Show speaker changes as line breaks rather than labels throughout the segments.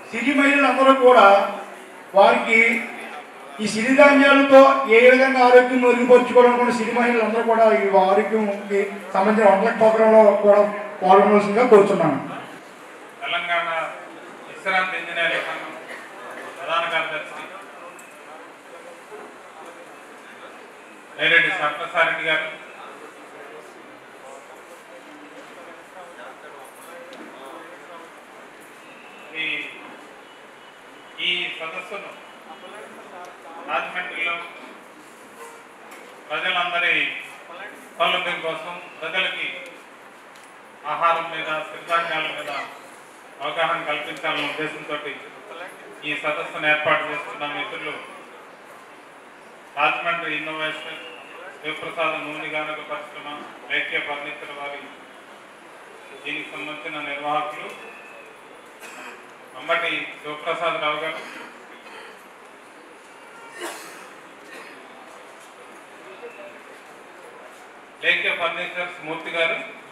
సిరి మహిళలందరూ కూడా వారికి ఈ సిరిధాన్యాలతో ఏ విధంగా ఆరోగ్యం మెరుగుపరుచుకోవాలనుకున్న సిరి మహిళలందరూ కూడా ఈ ఆరోగ్యంకి సంబంధించిన వంటల ప్రోగ్రాంలో కూడా పాల్గొనవలసిందిగా కోరుతున్నాను
తెలంగాణ విశ్రాంతి ఇంజనీరింగ్ సంఘం ప్రధాన కార్యదర్శి నేరెడ్డి సత్యసారెడ్డి గారు ఈ ఈ సదస్సును రాజమండ్రిలో ప్రజలందరి సౌలభ్యం కోసం ప్రజలకి ఆహారం మీద సిరిధాన్యాల మీద అవగాహన కల్పించాలనే ఉద్దేశంతో ఈ సదస్సును ఏర్పాటు చేస్తున్న మిత్రులు రాజమండ్రి ఇన్నోవేషన్ శివప్రసాద్ నూనె గానక పరిశ్రమ ఐక్య ఫర్నిచర్ వారి దీనికి సంబంధించిన నిర్వాహకులు అంబటి శివప్రసాద్ రావు గారు లేఖ్య ఫర్నిచర్స్ మూర్తి గారు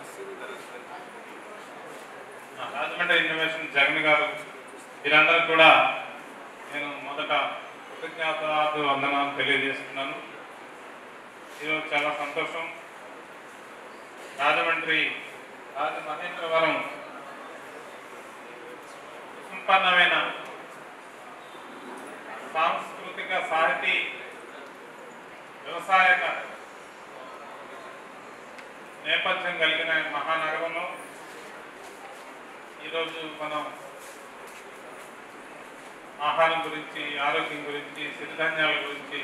ఆ, రాజమండ్రి ఇన్నోవేషన్ జగన్ గారు వీరందరూ కూడా నేను మొదట కృతజ్ఞతాలు వందనాలు తెలియజేస్తున్నాను ఈరోజు చాలా సంతోషం రాజమండ్రి రాజమహేంద్రవరం సంపన్నమైన సాంస్కృతిక సాహితీ వ్యవసాయక నేపథ్యం కలిగిన మహానగరంలో ఈరోజు మనం ఆహారం గురించి ఆరోగ్యం గురించి సిరిధాన్యాల గురించి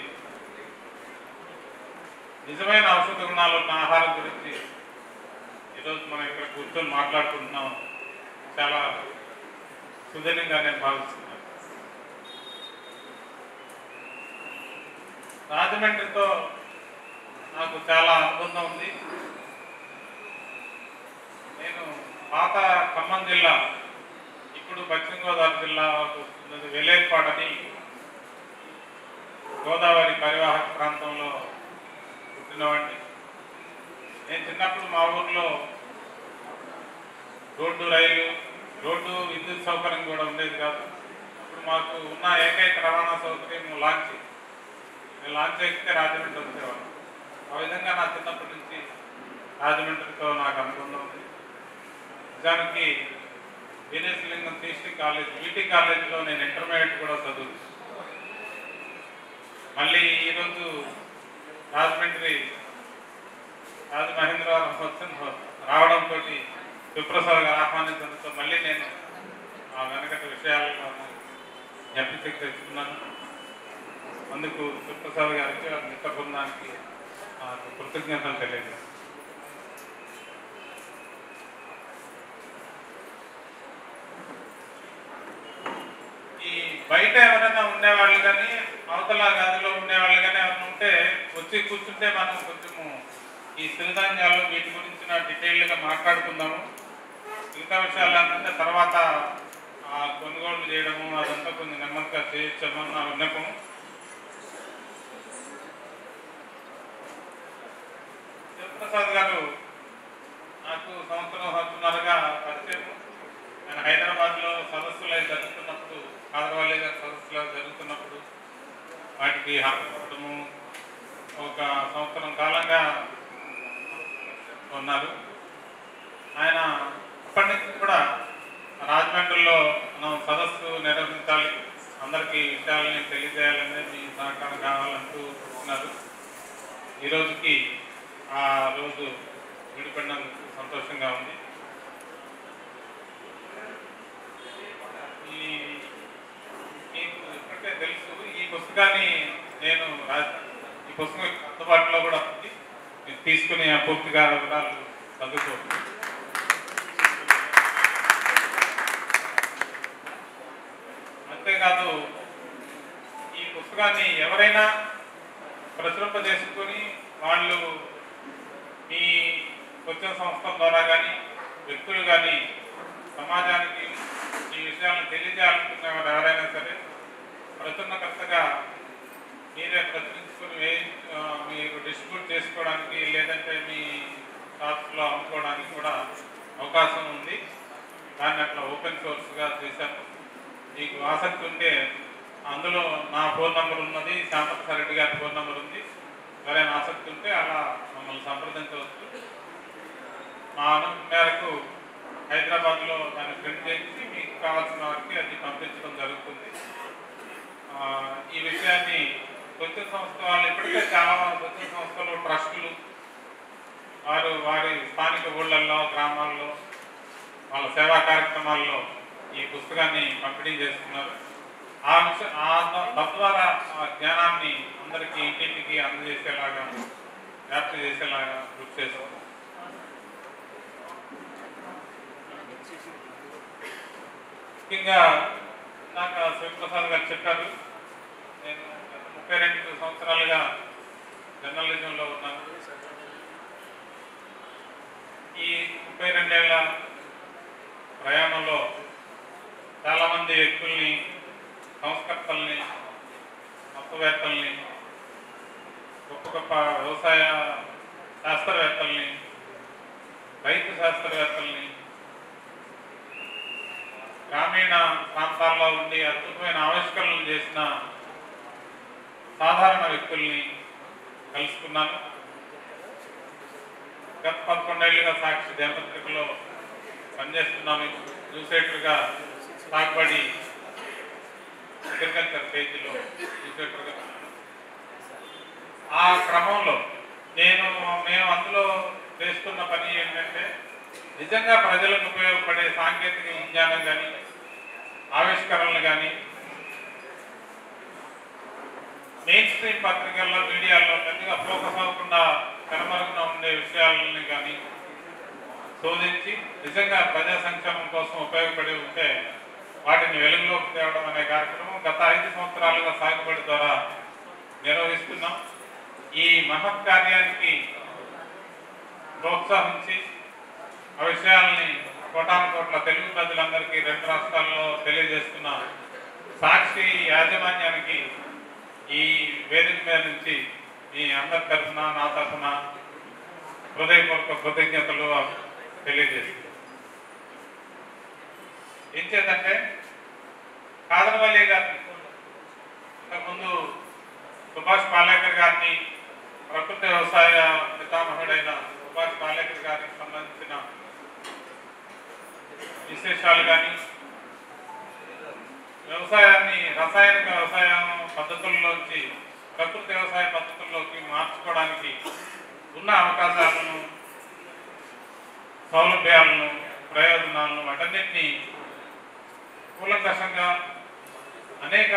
నిజమైన ఔషధ గుణాలు ఉన్న ఆహారం గురించి ఈరోజు మనం ఇక్కడ కూర్చొని మాట్లాడుకుంటున్నాం చాలా సుదీర్ఘంగా నేను భావిస్తున్నాను రాజమండ్రితో నాకు చాలా అనుబంధం ఉంది నేను పాత ఖమ్మం జిల్లా ఇప్పుడు పశ్చిమ గోదావరి జిల్లా వస్తున్నది వెలేర్పాడని గోదావరి పరివాహక ప్రాంతంలో పుట్టినవాడిని నేను చిన్నప్పుడు మా ఊర్లో రోడ్డు రైలు రోడ్డు విద్యుత్ సౌకర్యం కూడా ఉండేది కాదు అప్పుడు మాకు ఉన్న ఏకైక రవాణా సౌకర్యం లాంచ్ నేను లాంచ్ ఎక్కితే రాజమండ్రి వచ్చేవాడు ఆ విధంగా నా చిన్నప్పటి నుంచి రాజమండ్రితో నాకు అనుబంధం ఉంది నిజానికి వీరేశలింగం తీస్టీ కాలేజ్ బీటీ కాలేజీలో నేను ఇంటర్మీడియట్ కూడా చదువు మళ్ళీ ఈరోజు రాజమండ్రి రాజమహేంద్రవరం ఫంక్షన్ రావడంతో సుప్రసాద్ గారు ఆహ్వానించడంతో మళ్ళీ నేను ఆ వెనకటి విషయాలను జ్ఞప్తికి తెచ్చుకున్నాను అందుకు సుప్రసాద్ గారికి ఆ మిత్ర బృందానికి ఆ కృతజ్ఞతలు తెలియజేస్తాను ఈ బయట ఎవరైనా ఉండేవాళ్ళు కానీ అవతల గదిలో ఉండేవాళ్ళు కానీ ఎవరైనా ఉంటే వచ్చి కూర్చుంటే మనం కొంచెము ఈ సిరిధాన్యాలు వీటి గురించిన డీటెయిల్గా మాట్లాడుకుందాము మిగతా విషయాలు ఏంటంటే తర్వాత ఆ కొనుగోలు చేయడము అదంతా కొంచెం నెమ్మదిగా చేయొచ్చామని నా విన్నపం శివప్రసాద్ గారు నాకు సంవత్సరం సంవత్సరాలుగా పరిచయం ఆయన హైదరాబాద్లో సదస్సులు అవి జరుగుతున్నప్పుడు కాదరవాలి గారి సదస్సులు అవి జరుగుతున్నప్పుడు వాటికి హాజరవడము ఒక సంవత్సరం కాలంగా ఉన్నారు ఆయన అప్పటి నుంచి కూడా రాజమండ్రిలో మనం సదస్సు నిర్వహించాలి అందరికీ విషయాలని తెలియజేయాలని మీ సహకారం కావాలంటూ ఉన్నారు ఈ రోజుకి ఆ రోజు విడిపడినందుకు సంతోషంగా ఉంది ఈ మీకు ఇప్పటికే తెలుసు ఈ పుస్తకాన్ని నేను రా- ఈ పుస్తకం అందుబాటులో కూడా ఉంది మీరు తీసుకుని ఆ పూర్తిగా వివరాలు చదువుకోవచ్చు అంతేకాదు ఈ పుస్తకాన్ని ఎవరైనా ప్రచురింపజేసుకొని వాళ్ళు మీ స్వచ్ఛంద సంస్థల ద్వారా కానీ వ్యక్తులు కానీ సమాజానికి ఈ విషయాలను తెలియజేయాలనుకునే వారు ఎవరైనా సరే ప్రచురణకర్తగా మీరే ప్రచురించుకొని వే- ఆ, మీరు డిస్ట్రిబ్యూట్ చేసుకోవడానికి లేదంటే మీ షాప్స్లో అమ్ముకోవడానికి కూడా అవకాశం ఉంది దాన్ని అట్లా ఓపెన్ సోర్స్గా చేశాను మీకు ఆసక్తి ఉంటే అందులో నా ఫోన్ నంబర్ ఉన్నది శ్యాంప్రసాద్ రెడ్డి గారి ఫోన్ నంబర్ ఉంది ఎవరైనా ఆసక్తి ఉంటే అలా మమ్మల్ని సంప్రదించవచ్చు మా అనుమతి మేరకు హైదరాబాద్లో దాన్ని ప్రింట్ చేసి మీకు కావాల్సిన వారికి అది పంపించడం జరుగుతుంది ఆ, ఈ విషయాన్ని స్వచ్ఛ సంస్థ వాళ్ళు ఇప్పటికే చాలా స్వచ్ఛ సంస్థలు ట్రస్టులు వారు వారి స్థానిక ఊళ్ళల్లో గ్రామాల్లో వాళ్ళ సేవా కార్యక్రమాల్లో ఈ పుస్తకాన్ని పంపిణీ చేస్తున్నారు ఆ విష ఆ ద- తద్వారా ఆ జ్ఞానాన్ని అందరికీ ఇంటింటికి అందజేసేలాగా వ్యాప్తి చేసేలాగా కృషి చేస్తున్నారు ముఖ్యంగా ఇందాక శివప్రసాద్ గారు చెప్పారు నేను గత ముప్పై రెండు సంవత్సరాలుగా జర్నలిజంలో ఉన్నాను ఈ ముప్పై రెండేళ్ల ప్రయాణంలో చాలామంది వ్యక్తుల్ని సంస్కర్తల్ని మతవేత్తల్ని గొప్ప గొప్ప వ్యవసాయ శాస్త్రవేత్తల్ని రైతు శాస్త్రవేత్తల్ని గ్రామీణ ప్రాంతాల్లో ఉండి అద్భుతమైన ఆవిష్కరణలు చేసిన సాధారణ వ్యక్తుల్ని కలుసుకున్నాను గత పదకొండేళ్లుగా సాక్షి దినపత్రికలో పనిచేస్తున్నాను న్యూస్ ఎడిటర్గా సాగుబడి అగ్రికల్చర్ పేజీలో న్యూస్ ఎడిటర్గా ఆ క్రమంలో నేను మేము అందులో చేస్తున్న పని ఏంటంటే నిజంగా ప్రజలకు ఉపయోగపడే సాంకేతిక విజ్ఞానం కానీ ఆవిష్కరణలు కానీ మెయిన్ స్ట్రీమ్ పత్రికల్లో మీడియాలో పెద్దగా ఫోకస్ అవ్వకుండా కనుమరుగున ఉండే విషయాలని కానీ శోధించి నిజంగా ప్రజా సంక్షేమం కోసం ఉపయోగపడి ఉంటే వాటిని వెలుగులోకి తేవడం అనే కార్యక్రమం గత ఐదు సంవత్సరాలుగా సాగుబడి ద్వారా నిర్వహిస్తున్నాం ఈ మహత్ కార్యానికి ప్రోత్సహించి ఆ విషయాల్ని కోటాను కోట్ల తెలుగు ప్రజలందరికీ రెండు రాష్ట్రాల్లో తెలియజేస్తున్న సాక్షి యాజమాన్యానికి ఈ వేదిక మీద నుంచి మీ అందరి తరఫున నా తరఫున హృదయపూర్వక కృతజ్ఞతలు తెలియజేస్తున్నాను ఏం చేద్దంటే కాదనవల్లి గారిని ఇంతకుముందు సుభాష్ పాలేకర్ గారిని ప్రకృతి వ్యవసాయ పితామహుడైన సుభాష్ పాలేకర్ గారికి సంబంధించిన విశేషాలు కానీ వ్యవసాయాన్ని రసాయనిక వ్యవసాయం పద్ధతుల్లోంచి ప్రకృతి వ్యవసాయ పద్ధతుల్లోకి మార్చుకోవడానికి ఉన్న అవకాశాలను సౌలభ్యాలను ప్రయోజనాలను వాటన్నిటినీ కూలంకషంగా అనేక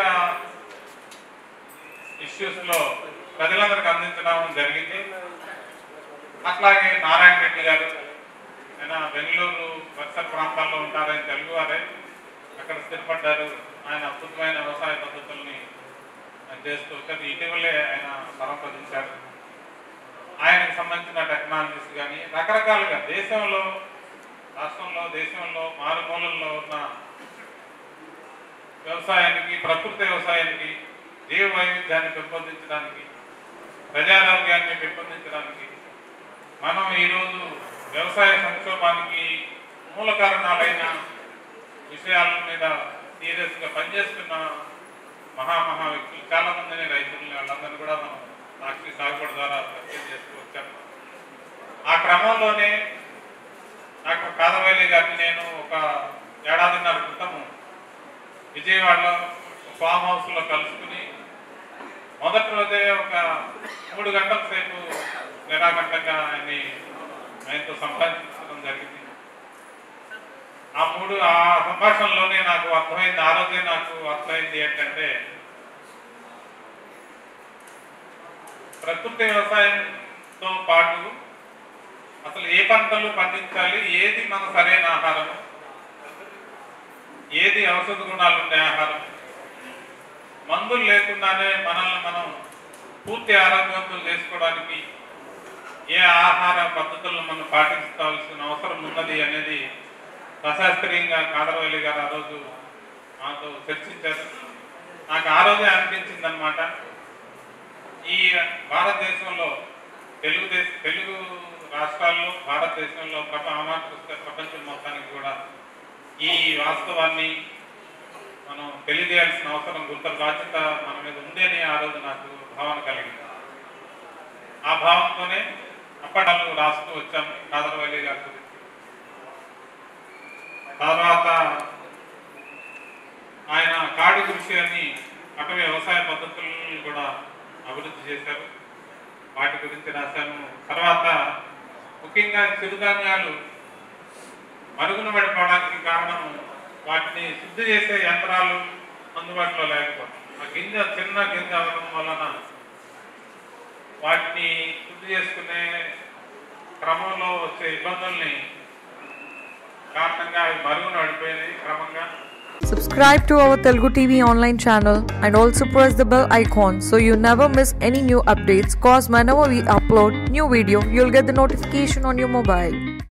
ఇష్యూస్లో ప్రజలందరికీ అందించడం జరిగింది అట్లాగే నారాయణ రెడ్డి గారు ఆయన బెంగళూరు పరిసర ప్రాంతాల్లో ఉంటారని తెలుగువారే అక్కడ స్థిరపడ్డారు ఆయన అద్భుతమైన వ్యవసాయ పద్ధతుల్ని ఆయన చేస్తూ వచ్చారు ఇటీవలే ఆయన పరంపదించారు ఆయనకు సంబంధించిన టెక్నాలజీస్ కానీ రకరకాలుగా దేశంలో రాష్ట్రంలో దేశంలో మారుమూలల్లో ఉన్న వ్యవసాయానికి ప్రకృతి వ్యవసాయానికి జీవ వైవిధ్యాన్ని పెంపొందించడానికి ప్రజారోగ్యాన్ని పెంపొందించడానికి మనం ఈరోజు వ్యవసాయ సంక్షోభానికి మూల కారణాలైన విషయాల మీద సీరియస్గా పనిచేస్తున్న మహామహా వ్యక్తులు చాలా మందిని రైతుల్ని వాళ్ళందరినీ కూడా మనం సాక్షి సాగుబడి ద్వారా పరిచయం చేస్తూ వచ్చాము ఆ క్రమంలోనే డాక్టర్ కాదవల్లి గారిని నేను ఒక ఏడాదిన్నర క్రితము విజయవాడలో ఫామ్ హౌస్లో కలుసుకుని మొదటి రోజే ఒక మూడు గంటల సేపు నిరాకంటంగా ఆయన్ని ఆయనతో సంభాషించడం జరిగింది ఆ మూడు ఆ సంభాషణలోనే నాకు అర్థమైంది ఆ రోజే నాకు అర్థమైంది ఏంటంటే ప్రకృతి వ్యవసాయంతో పాటు అసలు ఏ పంటలు పండించాలి ఏది మన సరైన ఆహారం ఏది ఔషధ గుణాలు ఉండే ఆహారం మందులు లేకుండానే మనల్ని మనం పూర్తి ఆరోగ్యవంతులు చేసుకోవడానికి ఏ ఆహార పద్ధతులను మనం పాటించాల్సిన అవసరం ఉన్నది అనేది సశాస్త్రీయంగా కాదరవల్లి గారు ఆ రోజు మాతో చర్చించారు నాకు ఆ రోజే అనిపించింది అనమాట ఈ భారతదేశంలో తెలుగుదేశ తెలుగు రాష్ట్రాల్లో భారతదేశంలో ప్రప ఆమాత్రిస్తే ప్రపంచం మొత్తానికి కూడా ఈ వాస్తవాన్ని మనం తెలియజేయాల్సిన అవసరం గుంత బాధ్యత మన మీద ఉంది అని ఆ రోజు నాకు భావన కలిగింది ఆ భావంతోనే అప్పటాలు రాస్తూ వచ్చాం కాదరవల్లి గారి గురించి తర్వాత ఆయన కాడి కృషి అని అటవీ వ్యవసాయ పద్ధతులను కూడా అభివృద్ధి చేశారు వాటి గురించి రాశాను తర్వాత ముఖ్యంగా చిరుధాన్యాలు మరుగున పడిపోవడానికి కారణం వాటిని శుద్ధి చేసే యంత్రాలు అందుబాటులో లేకపోవడం ఆ గింజ చిన్న గింజ అవ్వడం వలన వాటిని శుద్ధి చేసుకునే క్రమంలో వచ్చే ఇబ్బందుల్ని కారణంగా అవి మరుగున పడిపోయినాయి క్రమంగా
Subscribe to our Telugu TV online channel and also press the bell icon so you never miss any new updates. Cause whenever we upload new video, you'll get the notification on your mobile.